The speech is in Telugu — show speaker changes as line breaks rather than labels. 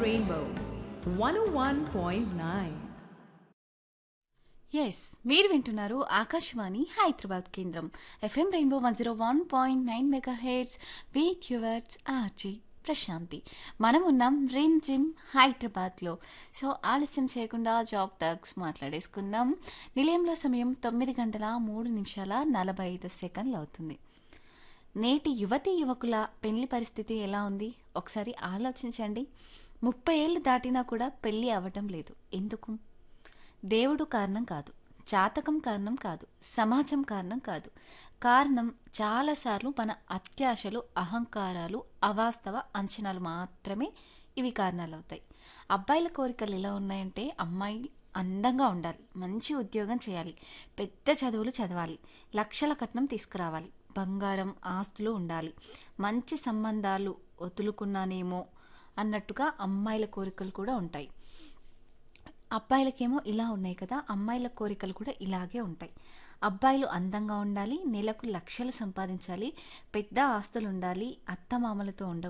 Rainbow 101.9.
ఎస్ మీరు వింటున్నారు ఆకాశవాణి హైదరాబాద్ కేంద్రం FM rainbow one zero one point nine mega heads with yours RJ Prashanti మనం ఉన్నాం రిమ్ జిమ్ హైదరాబాద్లో సో ఆలస్యం చేయకుండా జాక్ టాక్స్ మాట్లాడేసుకుందాం నిలయంలో సమయం తొమ్మిది గంటల మూడు నిమిషాల నలభై ఐదు సెకండ్లు అవుతుంది నేటి యువతి యువకుల పెళ్లి పరిస్థితి ఎలా ఉంది ఒకసారి ఆలోచించండి ముప్పై ఏళ్ళు దాటినా కూడా పెళ్లి అవ్వటం లేదు ఎందుకు దేవుడు కారణం కాదు జాతకం కారణం కాదు సమాజం కారణం కాదు కారణం చాలాసార్లు మన అత్యాశలు అహంకారాలు అవాస్తవ అంచనాలు మాత్రమే ఇవి కారణాలు అవుతాయి అబ్బాయిల కోరికలు ఎలా ఉన్నాయంటే అమ్మాయి అందంగా ఉండాలి మంచి ఉద్యోగం చేయాలి పెద్ద చదువులు చదవాలి లక్షల కట్నం తీసుకురావాలి బంగారం ఆస్తులు ఉండాలి మంచి సంబంధాలు వదులుకున్నానేమో అన్నట్టుగా అమ్మాయిల కోరికలు కూడా ఉంటాయి అబ్బాయిలకేమో ఇలా ఉన్నాయి కదా అమ్మాయిల కోరికలు కూడా ఇలాగే ఉంటాయి అబ్బాయిలు అందంగా ఉండాలి నెలకు లక్షలు సంపాదించాలి పెద్ద ఆస్తులు ఉండాలి అత్తమామలతో ఉండ